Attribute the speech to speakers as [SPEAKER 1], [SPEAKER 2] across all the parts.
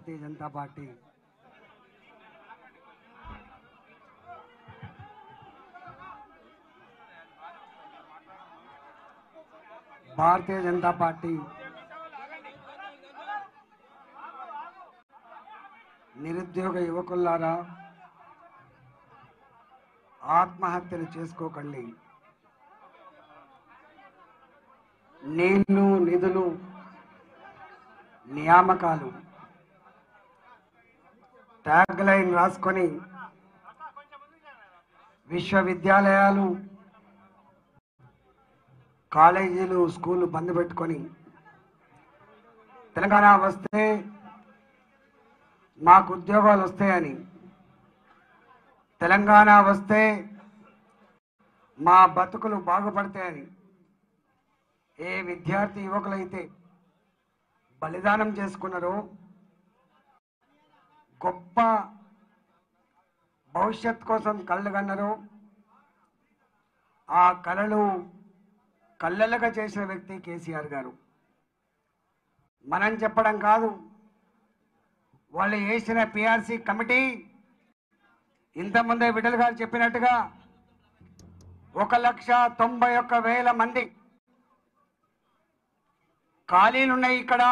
[SPEAKER 1] భారతీయ Janata Party Bharatiya Janata Party నిరుద్యోగ యువకులారా ఆత్మహత్యలు చేసుకోకండి నీళ్లు నిధులు నియామకాలు ట్యాగ్ లైన్ రాసుకొని విశ్వవిద్యాలయాలు కాలేజీలు స్కూళ్ళు బంద్ పెట్టుకొని తెలంగాణ వస్తే మాకు ఉద్యోగాలు వస్తాయని తెలంగాణ వస్తే మా బతుకులు బాగుపడతాయని ఏ విద్యార్థి యువకులైతే బలిదానం చేసుకున్నారో గొప్ప భవిష్యత్ కోసం కళ్ళు కన్నారు ఆ కళలు కళ్ళలుగా చేసిన వ్యక్తి కేసీఆర్ గారు మనం చెప్పడం కాదు వాళ్ళు వేసిన పిఆర్సీ కమిటీ ఇంతకుముందే విఠల్ గారు చెప్పినట్టుగా ఒక లక్ష తొంభై ఒక్క వేల మంది ఖాళీలు ఉన్నాయి ఇక్కడ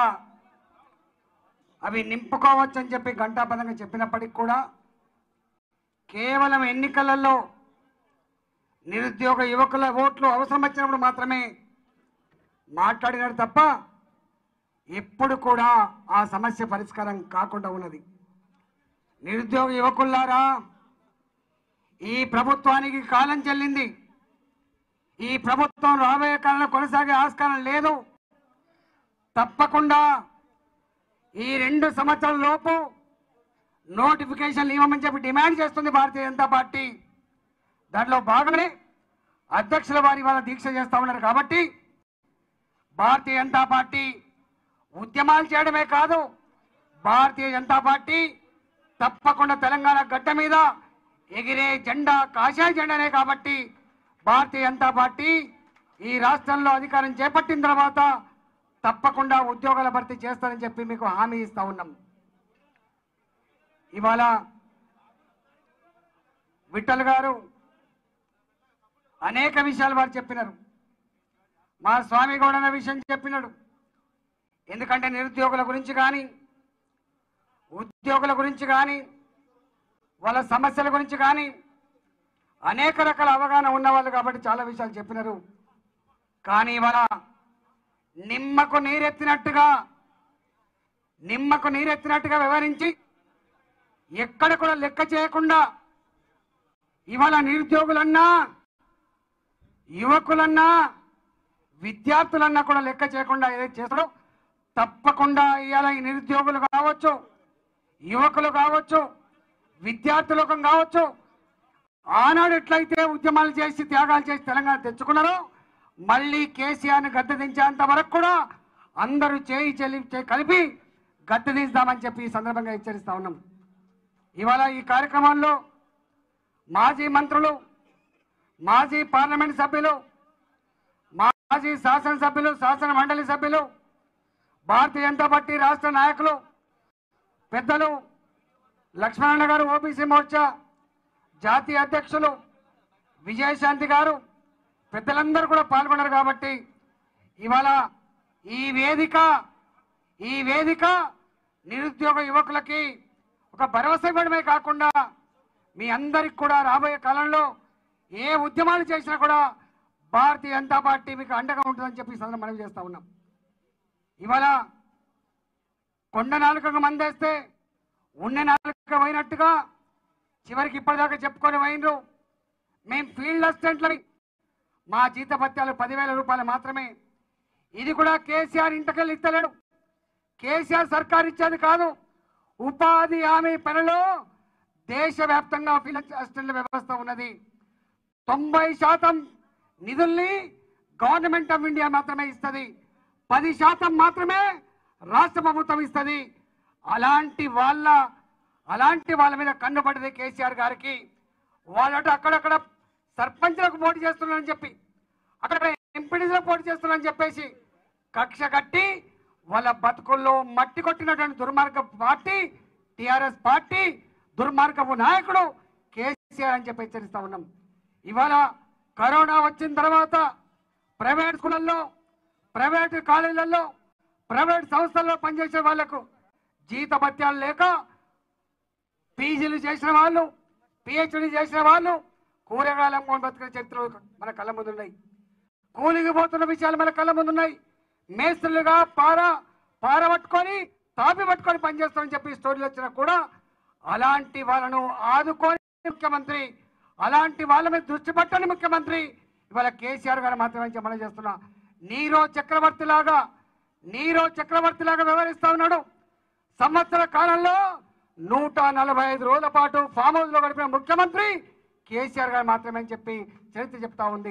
[SPEAKER 1] అవి నింపుకోవచ్చు అని చెప్పి ఘంటాపదంగా చెప్పినప్పటికి కూడా కేవలం ఎన్నికలలో నిరుద్యోగ యువకుల ఓట్లు అవసరం వచ్చినప్పుడు మాత్రమే మాట్లాడినారు తప్ప ఎప్పుడు కూడా ఆ సమస్య పరిష్కారం కాకుండా ఉన్నది నిరుద్యోగ యువకులారా ఈ ప్రభుత్వానికి కాలం చెల్లింది ఈ ప్రభుత్వం రాబోయే కాలంలో కొనసాగే ఆస్కారం లేదు తప్పకుండా ఈ రెండు సంవత్సరాల లోపు నోటిఫికేషన్లు ఇవ్వమని చెప్పి డిమాండ్ చేస్తుంది భారతీయ జనతా పార్టీ దాంట్లో భాగమే అధ్యక్షుల వారి వాళ్ళ దీక్ష చేస్తా ఉన్నారు కాబట్టి భారతీయ జనతా పార్టీ ఉద్యమాలు చేయడమే కాదు భారతీయ జనతా పార్టీ తప్పకుండా తెలంగాణ గడ్డ మీద ఎగిరే జెండా కాషాయ జెండానే కాబట్టి భారతీయ జనతా పార్టీ ఈ రాష్ట్రంలో అధికారం చేపట్టిన తర్వాత తప్పకుండా ఉద్యోగాల భర్తీ చేస్తానని చెప్పి మీకు హామీ ఇస్తా ఉన్నాం ఇవాళ విఠల్ గారు అనేక విషయాలు వారు చెప్పినారు మా స్వామి గౌడ అన్న విషయం చెప్పినాడు ఎందుకంటే నిరుద్యోగుల గురించి కానీ ఉద్యోగుల గురించి కానీ వాళ్ళ సమస్యల గురించి కానీ అనేక రకాల అవగాహన ఉన్నవాళ్ళు కాబట్టి చాలా విషయాలు చెప్పినారు కానీ ఇవాళ నిమ్మకు నీరెత్తినట్టుగా నిమ్మకు నీరెత్తినట్టుగా వివరించి ఎక్కడ కూడా లెక్క చేయకుండా ఇవాళ నిరుద్యోగులన్నా యువకులన్నా విద్యార్థులన్నా కూడా లెక్క చేయకుండా ఏదైతే చేస్తాడో తప్పకుండా ఇవాళ ఈ నిరుద్యోగులు కావచ్చు యువకులు కావచ్చు విద్యార్థులకు కావచ్చు ఆనాడు ఎట్లయితే ఉద్యమాలు చేసి త్యాగాలు చేసి తెలంగాణ తెచ్చుకున్నారో మళ్ళీ కేసీఆర్ని గద్దె దించేంత వరకు కూడా అందరూ చేయి చెల్లి చేయి కలిపి గద్దె దించుదామని చెప్పి ఈ సందర్భంగా హెచ్చరిస్తా ఉన్నాం ఇవాళ ఈ కార్యక్రమంలో మాజీ మంత్రులు మాజీ పార్లమెంట్ సభ్యులు మాజీ శాసనసభ్యులు శాసన మండలి సభ్యులు భారతీయ జనతా పార్టీ రాష్ట్ర నాయకులు పెద్దలు లక్ష్మణన్న గారు ఓబీసీ మోర్చా జాతీయ అధ్యక్షులు విజయశాంతి గారు పెద్దలందరూ కూడా పాల్గొన్నారు కాబట్టి ఇవాళ ఈ వేదిక ఈ వేదిక నిరుద్యోగ యువకులకి ఒక భరోసా ఇవ్వడమే కాకుండా మీ అందరికి కూడా రాబోయే కాలంలో ఏ ఉద్యమాలు చేసినా కూడా భారతీయ జనతా పార్టీ మీకు అండగా ఉంటుందని చెప్పి ఈ సందర్భంగా మనవి చేస్తా ఉన్నాం ఇవాళ కొండ నాలుకకు మందేస్తే ఉన్న నాలుక పోయినట్టుగా చివరికి ఇప్పటిదాకా చెప్పుకొని పోయినరు మేము ఫీల్డ్ అసిస్టెంట్లని మా జీతభత్యాలు పదివేల రూపాయలు మాత్రమే ఇది కూడా కేసీఆర్ ఇంటకెళ్ళి ఇస్తలేడు కేసీఆర్ సర్కార్ ఇచ్చేది కాదు ఉపాధి హామీ పనిలో దేశవ్యాప్తంగా ఫీల్డ్ అసిస్టెంట్ల వ్యవస్థ ఉన్నది తొంభై శాతం నిధుల్ని గవర్నమెంట్ ఆఫ్ ఇండియా మాత్రమే ఇస్తుంది పది శాతం మాత్రమే రాష్ట్ర ప్రభుత్వం ఇస్తుంది అలాంటి వాళ్ళ అలాంటి వాళ్ళ మీద కన్నుపడింది కేసీఆర్ గారికి వాళ్ళట అక్కడక్కడ సర్పంచ్లకు పోటీ చేస్తున్నారని చెప్పి అక్కడ ఎంపీడీసీలకు పోటీ చేస్తున్నారని చెప్పేసి కక్ష కట్టి వాళ్ళ బతుకుల్లో మట్టి కొట్టినటువంటి దుర్మార్గ పార్టీ టిఆర్ఎస్ పార్టీ దుర్మార్గపు నాయకుడు కేసీఆర్ అని చెప్పి హెచ్చరిస్తా ఉన్నాం ఇవాళ కరోనా వచ్చిన తర్వాత ప్రైవేట్ స్కూళ్ళల్లో ప్రైవేట్ కాలేజీలలో ప్రైవేట్ సంస్థల్లో పనిచేసే వాళ్లకు జీతభత్యాలు లేక పీజీలు చేసిన వాళ్ళు పిహెచ్డి చేసిన వాళ్ళు కూరగాయలు అమ్ముకొని బతికిన చరిత్రలు మన కళ్ళ ముందు ఉన్నాయి కూలికి పోతున్న విషయాలు మన కళ్ళ ముందు ఉన్నాయి మేస్త్రులుగా పార పార పట్టుకొని తాపి పట్టుకొని పనిచేస్తామని చెప్పి స్టోరీలు వచ్చినా కూడా అలాంటి వాళ్ళను ఆదుకొని ముఖ్యమంత్రి అలాంటి వాళ్ళ మీద దృష్టి పట్టని ముఖ్యమంత్రి ఇవాళ కేసీఆర్ గారు మాత్రమే మనం చేస్తున్నా నీరో చక్రవర్తి లాగా నీరో చక్రవర్తి లాగా వ్యవహరిస్తా ఉన్నాడు సంవత్సర కాలంలో నూట నలభై ఐదు రోజుల పాటు ఫామ్ హౌస్ లో గడిపిన ముఖ్యమంత్రి కేసీఆర్ గారు మాత్రమే అని చెప్పి చరిత్ర చెప్తా ఉంది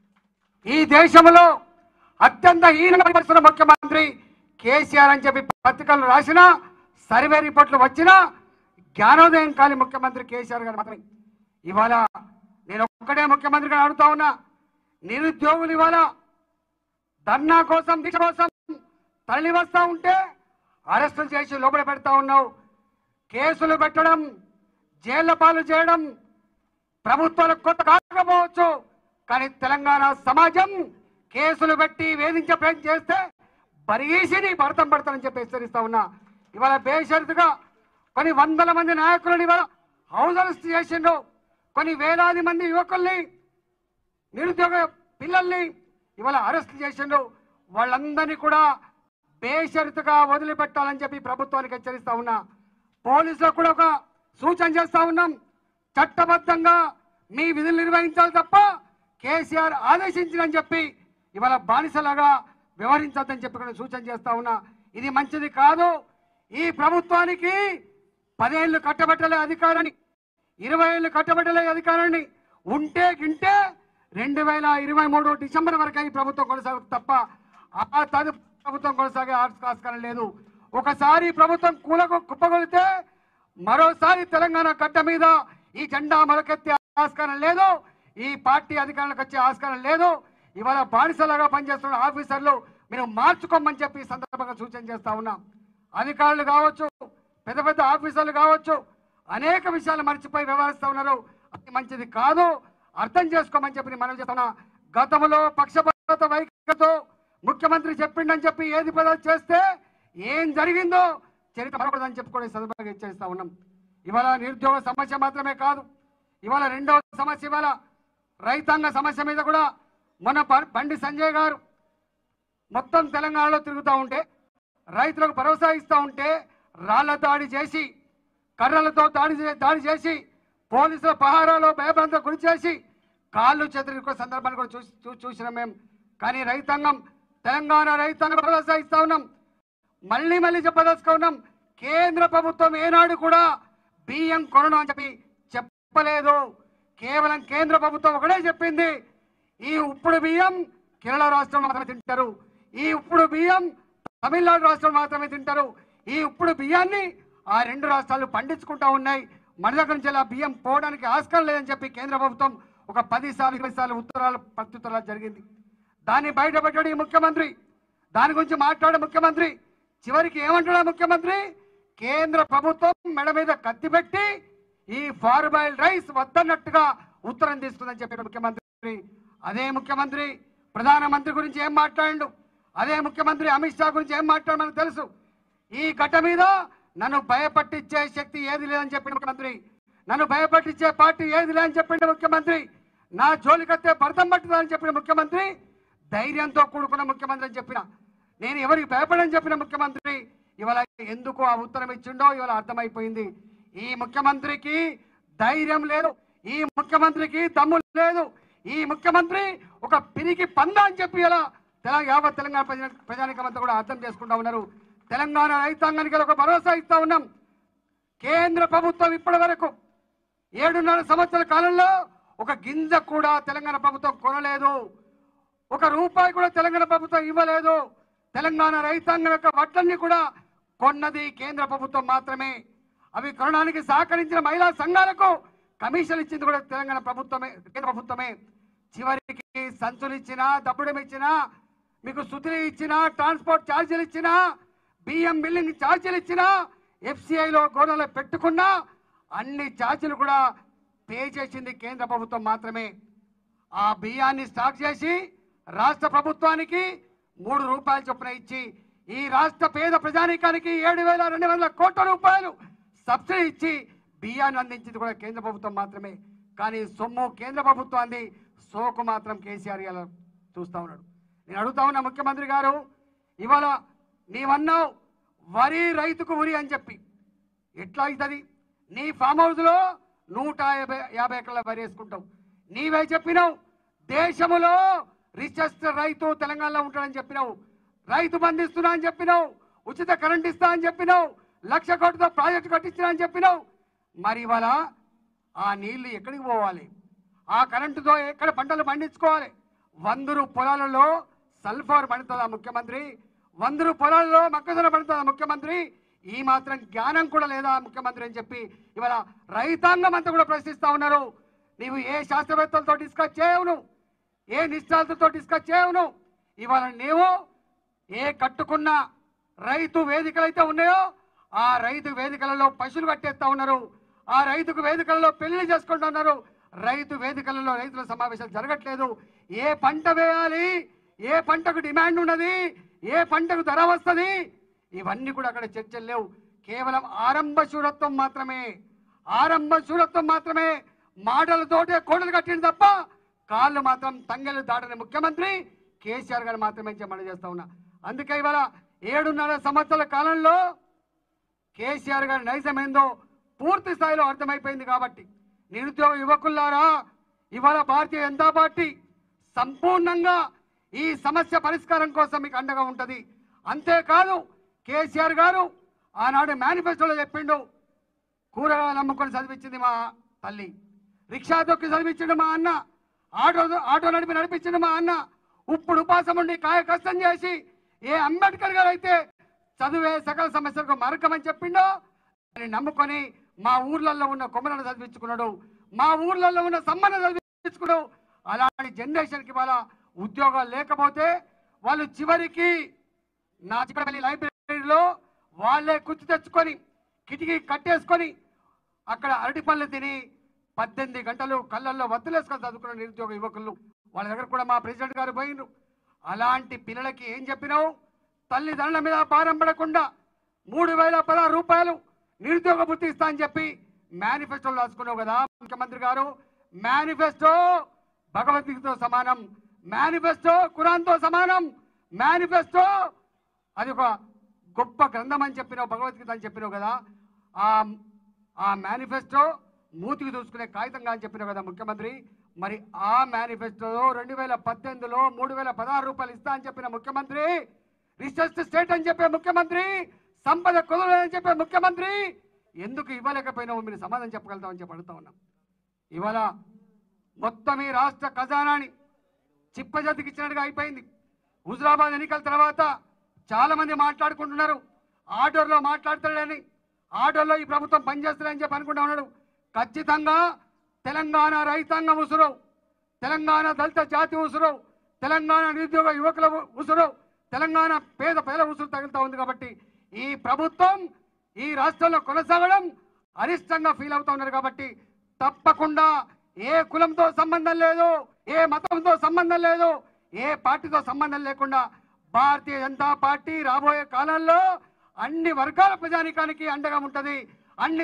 [SPEAKER 1] ఈ దేశంలో అత్యంత హీనంగా పరిస్థితున్న ముఖ్యమంత్రి కేసీఆర్ అని చెప్పి పత్రికలు రాసిన సర్వే రిపోర్ట్లు వచ్చినా జ్ఞానోదయం కాని ముఖ్యమంత్రి కేసీఆర్ గారు మాత్రమే ఇవాళ నేను ఒక్కడే ముఖ్యమంత్రి గారు అడుగుతా ఉన్నా నిరుద్యోగులు ఇవాళ ధర్నా కోసం దీక్ష కోసం తరలి వస్తా ఉంటే అరెస్టులు చేసి లోపల పెడతా ఉన్నావు కేసులు పెట్టడం జైళ్ల పాలు చేయడం ప్రభుత్వాలకు కొత్త కాకపోవచ్చు కానీ తెలంగాణ సమాజం కేసులు పెట్టి వేధించే ప్రయత్నం చేస్తే బరీసిని భరతం పడతానని చెప్పి హెచ్చరిస్తా ఉన్నా ఇవాళ బేషరతుగా కొన్ని వందల మంది నాయకులను ఇవాళ హౌస్ అరెస్ట్ చేసిండ్రు కొన్ని వేలాది మంది యువకుల్ని నిరుద్యోగ పిల్లల్ని ఇవాళ అరెస్ట్ చేసిండ్రు వాళ్ళందరినీ కూడా బేషరతుగా వదిలిపెట్టాలని చెప్పి ప్రభుత్వానికి హెచ్చరిస్తా ఉన్నా పోలీసులకు కూడా ఒక సూచన చేస్తా ఉన్నాం చట్టబద్ధంగా మీ విధులు నిర్వహించాలి తప్ప కేసీఆర్ ఆదేశించినని చెప్పి ఇవాళ బానిసలాగా వ్యవహరించొద్దని చెప్పి కూడా సూచన చేస్తా ఉన్నా ఇది మంచిది కాదు ఈ ప్రభుత్వానికి పదేళ్లు కట్టబెట్టలే అధికారాన్ని ఇరవై ఏళ్ళు కట్టబెట్టలే అధికారాన్ని ఉంటే గింటే రెండు వేల ఇరవై మూడు డిసెంబర్ వరకు ఈ ప్రభుత్వం కొనసాగుతుంది తప్ప ఆ తదు ప్రభుత్వం కొనసాగే ఆస్- ఆస్కారం లేదు ఒకసారి ప్రభుత్వం కూలకు కుప్పగొలితే మరోసారి తెలంగాణ గడ్డ మీద ఈ జెండా మొలకెత్తే ఆస్కారం లేదు ఈ పార్టీ అధికారంలోకి వచ్చే ఆస్కారం లేదు ఇవాళ బానిసలాగా పనిచేస్తున్న ఆఫీసర్లు మీరు మార్చుకోమని చెప్పి ఈ సందర్భంగా సూచన చేస్తా ఉన్నాం అధికారులు కావచ్చు పెద్ద పెద్ద ఆఫీసర్లు కావచ్చు అనేక విషయాలు మర్చిపోయి వ్యవహరిస్తా ఉన్నారు అది మంచిది కాదు అర్థం చేసుకోమని చెప్పి నేను మనం చెప్తున్నా గతంలో పక్షపాత వైఖరితో ముఖ్యమంత్రి చెప్పిండని చెప్పి ఏది పదాలు చేస్తే ఏం జరిగిందో చరిత్ర మరొకదని చెప్పి కూడా ఈ సందర్భంగా హెచ్చరిస్తా ఉన్నాం ఇవాళ నిరుద్యోగ సమస్య మాత్రమే కాదు ఇవాళ రెండవ సమస్య ఇవాళ రైతాంగ సమస్య మీద కూడా మొన్న బ- బండి సంజయ్ గారు మొత్తం తెలంగాణలో తిరుగుతూ ఉంటే రైతులకు భరోసా ఇస్తూ ఉంటే రాళ్ల దాడి చేసి కర్రలతో దాడి చే- దాడి చేసి పోలీసుల పహారాలో భయభ్రాంత గురి చేసి కాళ్ళు చేతులు సందర్భాన్ని కూడా చూసి చూ- చూసినాం మేము కానీ రైతాంగం తెలంగాణ రైతాంగం భరోసా ఇస్తా ఉన్నాం మళ్ళీ మళ్ళీ చెప్పదలుచుకో ఉన్నాం కేంద్ర ప్రభుత్వం ఏనాడు కూడా బియ్యం కొనడం అని చెప్పి చెప్పలేదు కేవలం కేంద్ర ప్రభుత్వం ఒకటే చెప్పింది ఈ ఉప్పుడు బియ్యం కేరళ రాష్ట్రం మాత్రమే తింటారు ఈ ఉప్పుడు బియ్యం తమిళనాడు రాష్ట్రం మాత్రమే తింటారు ఈ ఉప్పుడు బియ్యాన్ని ఆ రెండు రాష్ట్రాలు పండించుకుంటా ఉన్నాయి మన దగ్గర నుంచి ఆ బియ్యం పోవడానికి ఆస్కారం లేదని చెప్పి కేంద్ర ప్రభుత్వం ఒక పది సార్లు ఇరవై సార్లు ఉత్తరాలు ప్రత్యుత్తరాలు జరిగింది దాన్ని బయటపెట్టాడు ఈ ముఖ్యమంత్రి దాని గురించి మాట్లాడే ముఖ్యమంత్రి చివరికి ఏమంటాడు ముఖ్యమంత్రి కేంద్ర ప్రభుత్వం మెడ మీద కత్తి పెట్టి ఈ ఫార్బాయిల్ రైస్ వద్దన్నట్టుగా ఉత్తరం తీసుకుందని చెప్పాడు ముఖ్యమంత్రి అదే ముఖ్యమంత్రి ప్రధానమంత్రి గురించి ఏం మాట్లాడిండు అదే ముఖ్యమంత్రి అమిత్ షా గురించి ఏం మాట్లాడు మనకు తెలుసు ఈ గడ్డ మీద నన్ను భయపట్టించే శక్తి ఏది లేదని చెప్పిన ముఖ్యమంత్రి నన్ను భయపట్టించే పార్టీ ఏది లేదని చెప్పిండు ముఖ్యమంత్రి నా జోలికత్తే భరతం పట్టుదని చెప్పిన ముఖ్యమంత్రి ధైర్యంతో కూడుకున్న ముఖ్యమంత్రి అని చెప్పిన నేను ఎవరికి భయపడని చెప్పిన ముఖ్యమంత్రి ఇవాళ ఎందుకు ఆ ఉత్తరం ఇచ్చిండో ఇవాళ అర్థమైపోయింది ఈ ముఖ్యమంత్రికి ధైర్యం లేదు ఈ ముఖ్యమంత్రికి దమ్ము లేదు ఈ ముఖ్యమంత్రి ఒక పిరికి పంద అని చెప్పి ఇలా తెలంగాణ యావత్ తెలంగాణ ప్రజా ప్రజానికం అంతా కూడా అర్థం చేసుకుంటా ఉన్నారు తెలంగాణ రైతాంగానికి ఒక భరోసా ఇస్తా ఉన్నాం కేంద్ర ప్రభుత్వం ఇప్పటి వరకు ఏడున్నర సంవత్సరాల కాలంలో ఒక గింజ కూడా తెలంగాణ ప్రభుత్వం కొనలేదు ఒక రూపాయి కూడా తెలంగాణ ప్రభుత్వం ఇవ్వలేదు తెలంగాణ రైతాంగం యొక్క వడ్లన్నీ కూడా కొన్నది కేంద్ర ప్రభుత్వం మాత్రమే అవి కొనడానికి సహకరించిన మహిళా సంఘాలకు కమిషన్ ఇచ్చింది కూడా తెలంగాణ ప్రభుత్వమే కేంద్ర ప్రభుత్వమే చివరికి సంచులు ఇచ్చినా దబ్బుడం ఇచ్చినా మీకు సుతిని ఇచ్చినా ట్రాన్స్పోర్ట్ ఛార్జీలు ఇచ్చినా బియ్యం మిల్లింగ్ ఛార్జీలు ఇచ్చినా ఎఫ్సిఐలో గోడలో పెట్టుకున్నా అన్ని ఛార్జీలు కూడా పే చేసింది కేంద్ర ప్రభుత్వం మాత్రమే ఆ బియ్యాన్ని స్టాక్ చేసి రాష్ట్ర ప్రభుత్వానికి మూడు రూపాయల చొప్పున ఇచ్చి ఈ రాష్ట్ర పేద ప్రజానీకానికి ఏడు వేల రెండు వందల కోట్ల రూపాయలు సబ్సిడీ ఇచ్చి బియ్యాన్ని అందించింది కూడా కేంద్ర ప్రభుత్వం మాత్రమే కానీ సొమ్ము కేంద్ర ప్రభుత్వాన్ని సోకు మాత్రం కేసీఆర్ ఇలా చూస్తా ఉన్నాడు నేను అడుగుతా ఉన్నా ముఖ్యమంత్రి గారు ఇవాళ నీవన్నావు వరి రైతుకు ఉరి అని చెప్పి ఎట్లా అవుతుంది నీ ఫామ్ హౌస్లో నూట యాభై యాభై ఎకరాల వరి వేసుకుంటావు నీవే చెప్పినావు దేశములో రిచెస్ట్ రైతు తెలంగాణలో ఉంటాడని చెప్పినావు రైతు బంధిస్తున్నా అని చెప్పినావు ఉచిత కరెంట్ ఇస్తా అని చెప్పినావు లక్ష కోట్లతో ప్రాజెక్టు కట్టించినా అని చెప్పినావు మరి ఇవాళ ఆ నీళ్లు ఎక్కడికి పోవాలి ఆ కరెంటుతో ఎక్కడ పంటలు పండించుకోవాలి వందరు పొలాలలో సల్ఫర్ పండుతుందా ముఖ్యమంత్రి వందరు పొలాల్లో మొక్కజొన్న పండుతుందా ముఖ్యమంత్రి ఈ మాత్రం జ్ఞానం కూడా లేదా ముఖ్యమంత్రి అని చెప్పి ఇవాళ రైతాంగం అంతా కూడా ప్రశ్నిస్తా ఉన్నారు నీవు ఏ శాస్త్రవేత్తలతో డిస్కస్ చేయవు నువ్వు ఏ నిష్ఠాలతో డిస్కస్ చేయవు నువ్వు ఇవాళ నీవు ఏ కట్టుకున్న రైతు వేదికలు అయితే ఉన్నాయో ఆ రైతు వేదికలలో పశువులు కట్టేస్తా ఉన్నారు ఆ రైతుకు వేదికలలో పెళ్లి చేసుకుంటూ ఉన్నారు రైతు వేదికలలో రైతుల సమావేశాలు జరగట్లేదు ఏ పంట వేయాలి ఏ పంటకు డిమాండ్ ఉన్నది ఏ పంటకు ధర వస్తుంది ఇవన్నీ కూడా అక్కడ చర్చలు లేవు కేవలం ఆరంభ శూరత్వం మాత్రమే ఆరంభ శూరత్వం మాత్రమే మాటలతోటే కోటలు కట్టింది తప్ప కాళ్ళు మాత్రం తంగెలు దాటని ముఖ్యమంత్రి కేసీఆర్ గారు మాత్రమే మనం చేస్తా ఉన్నా అందుకే ఇవాళ ఏడున్నర సంవత్సరాల కాలంలో కేసీఆర్ గారి నైజం ఏందో పూర్తి స్థాయిలో అర్థమైపోయింది కాబట్టి నిరుద్యోగ యువకులారా ఇవాళ భారతీయ జనతా పార్టీ సంపూర్ణంగా ఈ సమస్య పరిష్కారం కోసం మీకు అండగా ఉంటుంది అంతేకాదు కేసీఆర్ గారు ఆనాడు మేనిఫెస్టోలో చెప్పిండు కూరగాయలు అమ్ముకొని చదివించింది మా తల్లి రిక్షా దొక్కి చదివించిండు మా అన్న ఆటో ఆటో నడిపి నడిపించిండు మా అన్న ఇప్పుడు ఉపాసం ఉండి కాయ కష్టం చేసి ఏ అంబేద్కర్ గారు అయితే చదివే సకల సమస్యలకు మార్గమని చెప్పిండో దాన్ని నమ్ముకొని మా ఊర్లలో ఉన్న కొమ్మలను చదివించుకున్నాడు మా ఊర్లలో ఉన్న సమ్మను చదివించుకున్నాడు అలాంటి జనరేషన్కి వాళ్ళ ఉద్యోగాలు లేకపోతే వాళ్ళు చివరికి నా చిక్కడపల్లి లైబ్రరీలో వాళ్ళే కుర్చీ తెచ్చుకొని కిటికీ కట్టేసుకొని అక్కడ అరటి పళ్ళు తిని పద్దెనిమిది గంటలు కళ్ళల్లో వత్తులేసుకొని చదువుకున్న నిరుద్యోగ యువకులు వాళ్ళ దగ్గర కూడా మా ప్రెసిడెంట్ గారు పోయినరు అలాంటి పిల్లలకి ఏం చెప్పినావు తల్లిదండ్రుల మీద భారం పడకుండా మూడు వేల పదహారు రూపాయలు నిరుద్యోగ వృత్తి ఇస్తా అని చెప్పి మేనిఫెస్టోలో రాసుకున్నావు కదా ముఖ్యమంత్రి గారు మేనిఫెస్టో భగవద్గీతతో సమానం మేనిఫెస్టో ఖురాన్తో సమానం మేనిఫెస్టో అది ఒక గొప్ప గ్రంథం అని చెప్పినావు భగవద్గీత అని చెప్పినావు కదా ఆ ఆ మేనిఫెస్టో మూతికి దూసుకునే కాగితంగా అని చెప్పినావు కదా ముఖ్యమంత్రి మరి ఆ మేనిఫెస్టోలో రెండు వేల పద్దెనిమిదిలో మూడు వేల పదహారు రూపాయలు ఇస్తా అని చెప్పిన ముఖ్యమంత్రి రిసెర్చ్ స్టేట్ అని చెప్పే ముఖ్యమంత్రి సంపద కుదరదని చెప్పే ముఖ్యమంత్రి ఎందుకు ఇవ్వలేకపోయినావు మీరు సమాధానం చెప్పగలుగుతామని చెప్పి అడుగుతా ఉన్నాం ఇవాళ మొత్తం ఈ రాష్ట్ర ఖజానాని చిప్పజతికి ఇచ్చినట్టుగా అయిపోయింది హుజరాబాద్ ఎన్నికల తర్వాత చాలా మంది మాట్లాడుకుంటున్నారు ఆర్డర్లో మాట్లాడతాడని ఆర్డర్లో ఈ ప్రభుత్వం పనిచేస్తుందని చెప్పి అనుకుంటా ఉన్నాడు ఖచ్చితంగా తెలంగాణ రైతాంగం ఉసురు తెలంగాణ దళిత జాతి ఉసురు తెలంగాణ నిరుద్యోగ యువకుల ఉసురు తెలంగాణ పేద పేద ఉసురు తగులుతా ఉంది కాబట్టి ఈ ప్రభుత్వం ఈ రాష్ట్రంలో కొనసాగడం అరిష్టంగా ఫీల్ అవుతా ఉన్నారు కాబట్టి తప్పకుండా ఏ కులంతో సంబంధం లేదు ఏ మతంతో సంబంధం లేదు ఏ పార్టీతో సంబంధం లేకుండా భారతీయ జనతా పార్టీ రాబోయే కాలంలో అన్ని వర్గాల ప్రజానికానికి అండగా ఉంటది అన్ని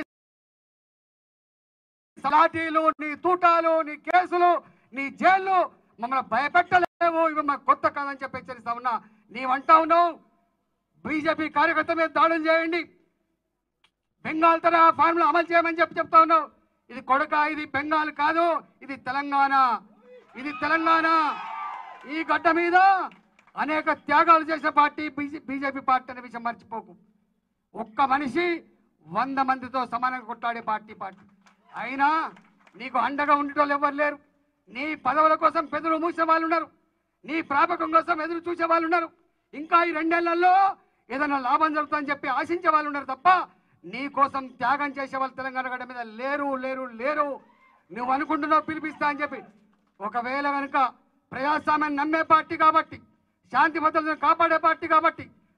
[SPEAKER 1] లాఠీలు నీ తూటాలు నీ కేసులు నీ జైళ్ళు మమ్మల్ని భయపెట్టలేవు ఇవి మాకు కొత్త కాదని చెప్పి హెచ్చరిస్తా ఉన్నా నీవంటా ఉన్నావు బీజేపీ కార్యకర్త మీద దాడులు చేయండి బెంగాల్ తరహా ఫార్ములా అమలు చేయమని చెప్పి చెప్తా ఉన్నావు ఇది కొడక ఇది బెంగాల్ కాదు ఇది తెలంగాణ ఇది తెలంగాణ ఈ గడ్డ మీద అనేక త్యాగాలు చేసిన పార్టీ బీజేపీ పార్టీ అనే విషయం మర్చిపోకు ఒక్క మనిషి వంద మందితో సమానంగా కొట్లాడే పార్టీ పార్టీ అయినా నీకు అండగా ఉండేటోళ్ళు ఎవరు లేరు నీ పదవుల కోసం పెదవులు మూసిన వాళ్ళు ఉన్నారు నీ ప్రాపకం కోసం ఎదురు చూసే వాళ్ళు ఉన్నారు ఇంకా ఈ రెండేళ్లలో ఏదైనా లాభం జరుగుతుందని చెప్పి ఆశించే వాళ్ళు ఉన్నారు తప్ప నీ కోసం త్యాగం చేసే వాళ్ళు తెలంగాణ గడ్డ మీద లేరు లేరు లేరు నువ్వు అనుకుంటున్నావు పిలిపిస్తా అని చెప్పి ఒకవేళ కనుక ప్రజాస్వామ్యాన్ని నమ్మే పార్టీ కాబట్టి శాంతి భద్రతను కాపాడే పార్టీ కాబట్టి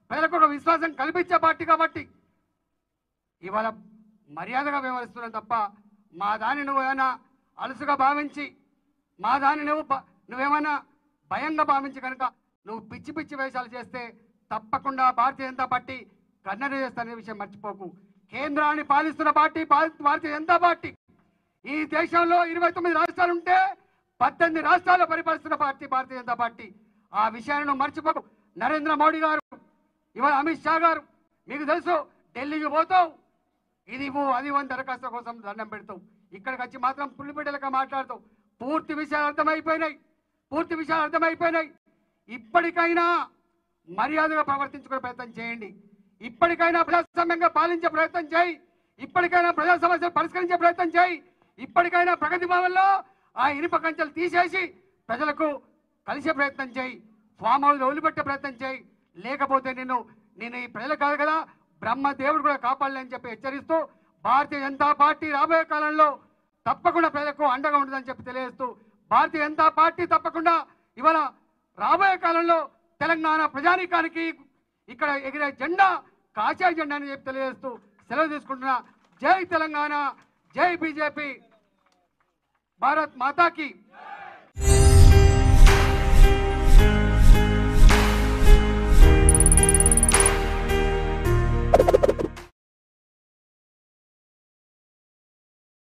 [SPEAKER 1] ప్రజలకు ఒక విశ్వాసం కల్పించే పార్టీ కాబట్టి ఇవాళ మర్యాదగా వ్యవహరిస్తున్నాం తప్ప మా దాన్ని నువ్వు ఏమైనా అలసుగా భావించి మా దాన్ని నువ్వు బ- నువ్వేమైనా భయంగా భావించి కనుక నువ్వు పిచ్చి పిచ్చి వేషాలు చేస్తే తప్పకుండా భారతీయ జనతా పార్టీ కన్నడ చేస్తానే విషయం మర్చిపోకు కేంద్రాన్ని పాలిస్తున్న పార్టీ భారత- భారతీయ జనతా పార్టీ ఈ దేశంలో ఇరవై తొమ్మిది రాష్ట్రాలు ఉంటే పద్దెనిమిది రాష్ట్రాల్లో పరిపాలిస్తున్న పార్టీ భారతీయ జనతా పార్టీ ఆ విషయాన్ని నువ్వు మర్చిపోకు నరేంద్ర మోడీ గారు ఇవాళ అమిత్ షా గారు మీకు తెలుసు ఢిల్లీకి పోతావు ఇది ఇవ్వు అది ఇవ్వు అని దరఖాస్తు కోసం దండం పెడతావు ఇక్కడికి వచ్చి మాత్రం పుల్లిబిడ్డలుగా మాట్లాడతావు పూర్తి విషయాలు అర్థమైపోయినాయి పూర్తి విషయాలు అర్థమైపోయినాయి ఇప్పటికైనా మర్యాదగా ప్రవర్తించుకునే ప్రయత్నం చేయండి ఇప్పటికైనా ప్రజాస్వామ్యంగా పాలించే ప్రయత్నం చేయి ఇప్పటికైనా ప్రజా సమస్యలు పరిష్కరించే ప్రయత్నం చేయి ఇప్పటికైనా ప్రగతి భవన్లో ఆ ఇనుప కంచెలు తీసేసి ప్రజలకు కలిసే ప్రయత్నం చేయి ఫామ్ హౌస్ వదిలిపెట్టే ప్రయత్నం చేయి లేకపోతే నేను నేను ఈ ప్రజలు కాదు కదా బ్రహ్మ దేవుడు కూడా కాపాడలే అని చెప్పి హెచ్చరిస్తూ భారతీయ జనతా పార్టీ రాబోయే కాలంలో తప్పకుండా ప్రజలకు అండగా ఉంటుందని చెప్పి తెలియజేస్తూ భారతీయ జనతా పార్టీ తప్పకుండా ఇవాళ రాబోయే కాలంలో తెలంగాణ ప్రజానీకానికి ఇక్కడ ఎగిరే జెండా కాషాయ జెండా అని చెప్పి తెలియజేస్తూ సెలవు తీసుకుంటున్నా జై తెలంగాణ జై బీజేపీ భారత్ మాతాకి